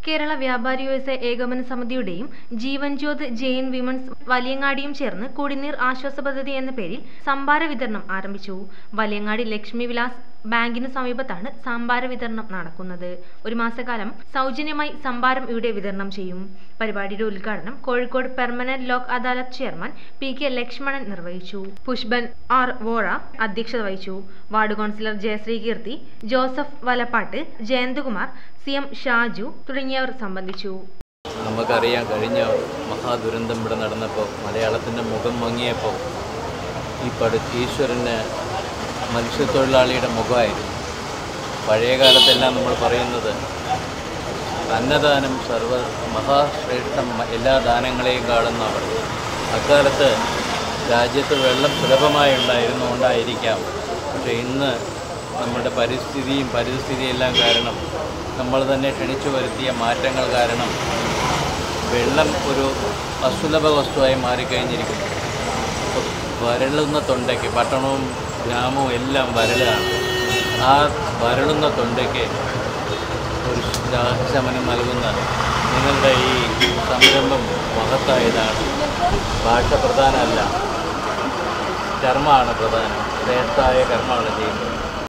കേരള വ്യാപാരി വ്യവസായ ഏകോപന സമിതിയുടെയും ജീവൻ ജ്യോത് ജെയിൻ വിമൻസ് വലിയങ്ങാടിയും ചേർന്ന് കുടിനീർ ആശ്വാസ പദ്ധതി എന്ന പേരിൽ സംഭാര വിതരണം ആരംഭിച്ചു വലിയങ്ങാടി ലക്ഷ്മി വിലാസ് ബാങ്കിനു സമീപത്താണ് സംഭാര വിതരണം നടക്കുന്നത് ഒരു മാസക്കാലം സൗജന്യമായി സംഭാരം ഇവിടെ വിതരണം ചെയ്യും പരിപാടിയുടെ ഉദ്ഘാടനം Kozhikode permanent Lok Adalat chairman P K Lakshmanan നിർവഹിച്ചു പുഷ്പൻ ആർ വോറ അധ്യക്ഷത വഹിച്ചു ward councillor Jayasree Keerthi Joseph Valappad Jayanthakumar C M Shaju തുടങ്ങിയവർ സംബന്ധിച്ചു നമുക്കറിയാം കഴിഞ്ഞ മഹാദുരന്തം ഇവിടെ നടന്നപ്പോൾ മലയാളത്തിൻ്റെ മുഖം മങ്ങിയപ്പോൾ ഈ പടു ഈശ്വരന് മനുഷ്യത്തൊഴിലാളിയുടെ മുഖമായിരുന്നു പഴയ കാലത്തെല്ലാം നമ്മൾ പറയുന്നത് അന്നദാനം സർവ മഹാശ്രേഷ്ഠം എല്ലാ ദാനങ്ങളെയും കാണുന്നവർ അക്കാലത്ത് രാജ്യത്ത് വെള്ളം സുലഭമായി ഉണ്ടായിരുന്നുകൊണ്ടായിരിക്കാം പക്ഷേ ഇന്ന് നമ്മുടെ പരിസ്ഥിതിയും പരിസ്ഥിതിയും എല്ലാം കാരണം നമ്മൾ തന്നെ ക്ഷണിച്ചു വരുത്തിയ മാറ്റങ്ങൾ കാരണം വെള്ളം ഒരു അസുലഭ വസ്തുവായി മാറിക്കഴിഞ്ഞിരിക്കുന്നു അപ്പോൾ വരളുന്ന തൊണ്ടയ്ക്ക് പട്ടണവും ഗ്രാമവും എല്ലാം വരളാണ് ആ വരളുന്ന തൊണ്ടയ്ക്ക് ഒരു ശമനം നൽകുന്ന നിങ്ങളുടെ ഈ സംരംഭം മഹത്തായതാണ് ഭാഷ പ്രധാനമല്ല കർമ്മമാണ് പ്രധാനം ശ്രേഷ്ഠമായ കർമ്മമാണ് ചെയ്യുന്നത്